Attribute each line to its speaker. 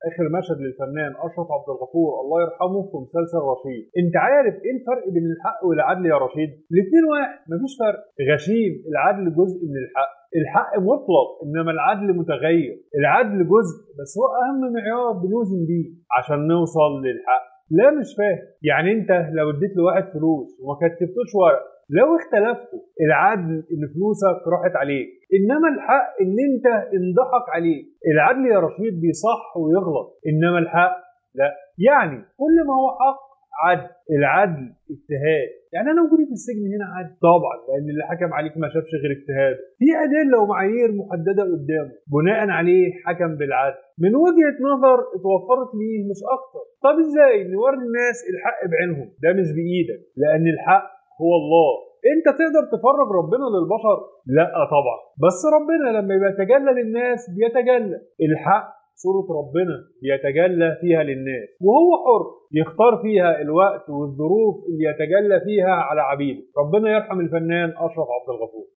Speaker 1: اخر مشهد للفنان اشرف عبد الغفور الله يرحمه في مسلسل رشيد انت عارف ايه الفرق بين الحق والعدل يا رشيد الاثنين واحد مفيش فرق غشيم العدل جزء من الحق الحق مطلق انما العدل متغير العدل جزء بس هو اهم معيار بنوزن بيه عشان نوصل للحق لا مش فاهم يعني انت لو اديت لواحد فلوس وما كتبتوش ورق لو اختلفتوا العدل ان فلوسك راحت عليك انما الحق ان انت انضحك عليك العدل يا رشيد بيصح ويغلط انما الحق لا يعني كل ما هو حق عدل العدل اجتهاد يعني انا وجودي في السجن هنا عدل طبعا لان اللي حكم عليك ما شافش غير اجتهاد في ادله ومعايير محدده قدامه بناء عليه حكم بالعدل من وجهه نظر اتوفرت ليه مش اكتر طب ازاي نوري الناس الحق بعينهم ده مش بايدك لان الحق هو الله انت تقدر تفرج ربنا للبشر لا طبعا بس ربنا لما يبقى يتجلى للناس بيتجلى الحق صورة ربنا بيتجلى فيها للناس وهو حر يختار فيها الوقت والظروف اللي يتجلى فيها على عبيده ربنا يرحم الفنان أشرف عبد الغفور